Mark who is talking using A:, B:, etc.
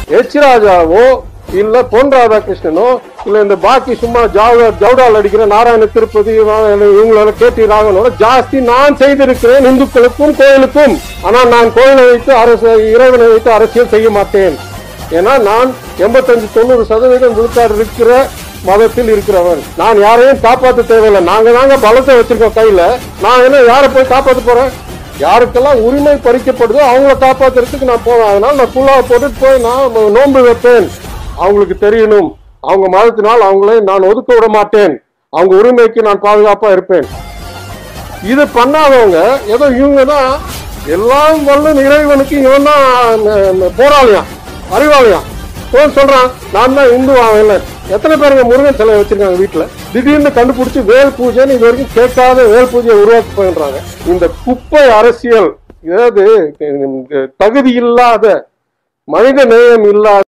A: H ராஜாவோ இல்ல பொன் ராதாகிருஷ்ணனோ இல்ல இந்த பாக்கி சும்மா ஜாவ ஜவுடால் அடிக்கிற நாராயண திருப்பதி இவங்களோட கேட்டி ராகவனோட ஜாஸ்தி நான் செய்திருக்கிறேன் இந்துக்களுக்கும் கோயிலுக்கும் ஆனால் நான் கோயிலை வைத்து அரசு இறைவனை வைத்து அரசியல் செய்ய மாட்டேன் ஏன்னா நான் எண்பத்தஞ்சு தொண்ணூறு சதவீதம் விழுக்காடு இருக்கிற மதத்தில் இருக்கிறவன் நான் யாரையும் காப்பாற்ற தேவையில்லை நாங்க தாங்க பலத்தை வச்சிருக்கோம் கையில நான் என்ன யாரை போய் காப்பாற்ற போறேன் யாருக்கெல்லாம் உரிமை பறிக்கப்படுதோ அவங்கள காப்பாத்துறதுக்கு நான் போவேன் அதனால நான் குல்லாவை போட்டுட்டு போய் நான் நோன்பு வைப்பேன் அவங்களுக்கு தெரியணும் அவங்க மதத்தினால் அவங்களே நான் ஒதுக்க விட மாட்டேன் அவங்க உரிமைக்கு நான் பாதுகாப்பா இருப்பேன் இது பண்ணாதவங்க ஏதோ இவங்க தான் எல்லாம் வல்ல இறைவனுக்கு இவன் தான் போராளியாம் அறிவாளியாம் இவன் சொல்றான் நான் தான் இந்து ஆகல எத்தனை பேருங்க முருகன் சிலை வச்சிருக்காங்க வீட்டுல திடீர்னு கண்டுபிடிச்சு வேல் பூஜைன்னு இது வரைக்கும் கேட்காத வேல் பூஜையை உருவாக்கி போயின்றாங்க இந்த குப்பை அரசியல் அதாவது தகுதி இல்லாத மனித நேயம் இல்லாத